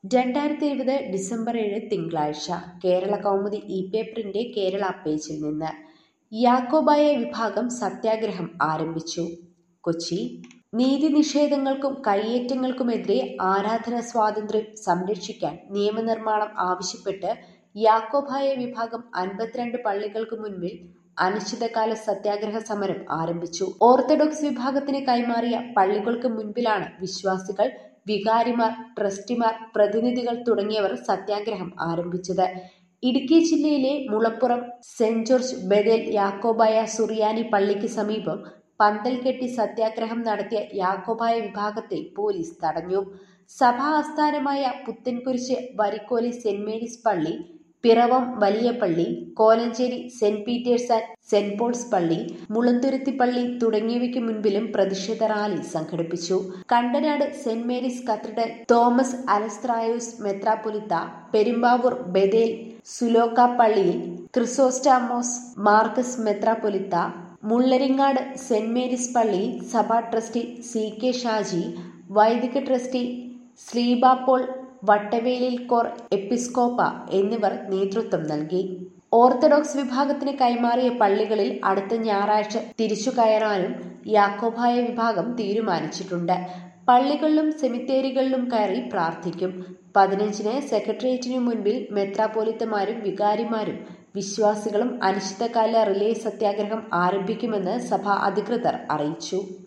രണ്ടായിരത്തി ഇരുപത് ഡിസംബർ ഏഴ് തിങ്കളാഴ്ച കേരള കൗമുദി ഇ പേപ്പറിന്റെ കേരള പേജിൽ നിന്ന് യാക്കോബായ വിഭാഗം സത്യാഗ്രഹം ആരംഭിച്ചു കൊച്ചി നീതി നിഷേധങ്ങൾക്കും കയ്യേറ്റങ്ങൾക്കുമെതിരെ ആരാധന സ്വാതന്ത്ര്യം സംരക്ഷിക്കാൻ നിയമനിർമ്മാണം ആവശ്യപ്പെട്ട് യാക്കോബായ വിഭാഗം അൻപത്തിരണ്ട് പള്ളികൾക്ക് മുൻപിൽ അനിശ്ചിതകാല സത്യാഗ്രഹ സമരം ആരംഭിച്ചു ഓർത്തഡോക്സ് വിഭാഗത്തിന് കൈമാറിയ പള്ളികൾക്ക് മുൻപിലാണ് വിശ്വാസികൾ വികാരിമാർ ട്രസ്റ്റിമാർ പ്രതിനിധികൾ തുടങ്ങിയവർ സത്യാഗ്രഹം ആരംഭിച്ചത് ഇടുക്കി ജില്ലയിലെ Mulappuram saint George Bethel Yakobaya സുറിയാനി പള്ളിക്ക് സമീപം പന്തൽ കെട്ടി സത്യാഗ്രഹം നടത്തിയ യാക്കോബായ വിഭാഗത്തെ പോലീസ് തടഞ്ഞു സഭാ ആസ്ഥാനമായ പുത്തൻകുരിശ് വരിക്കോലി സെന്റ് മേരീസ് പള്ളി പിറവം വലിയ പള്ളി Kolenchery saint Peter's and saint Paul's പള്ളി മുളന്തുരുത്തി പള്ളി തുടങ്ങിയവയ്ക്ക് മുൻപിലും പ്രതിഷേധ റാലി സംഘടിപ്പിച്ചു Kandanad saint Mary's cathedral Thomas അലസ്ത്രായോസ് മെത്രാപൊലിത്ത പെരുമ്പാവൂർ ബദേൽ സുലോക്ക പള്ളിയിൽ ക്രിസോസ്റ്റാമോസ് മാർക്കസ് മെത്രാപൊലിത്ത മുള്ളരിങ്ങാട് സെന്റ് മേരീസ് പള്ളിയിൽ സഭാ ട്രസ്റ്റി സി കെ ഷാജി വൈദിക ട്രസ്റ്റി ശ്രീബാപ്പോൾ വട്ടവേലിൽ കോർ എപ്പിസ്കോപ്പ എന്നിവർ നേതൃത്വം നൽകി ഓർത്തഡോക്സ് വിഭാഗത്തിന് കൈമാറിയ പള്ളികളിൽ അടുത്ത ഞായറാഴ്ച തിരിച്ചു കയറാനും യാക്കോബായ വിഭാഗം തീരുമാനിച്ചിട്ടുണ്ട് പള്ളികളിലും സെമിത്തേരികളിലും കയറി പ്രാർത്ഥിക്കും പതിനഞ്ചിന് സെക്രട്ടേറിയറ്റിനു മുൻപിൽ മെത്രാപോലിത്തമാരും വികാരിമാരും വിശ്വാസികളും അനിശ്ചിതകാല റിലേ സത്യാഗ്രഹം ആരംഭിക്കുമെന്ന് സഭാ അധികൃതർ അറിയിച്ചു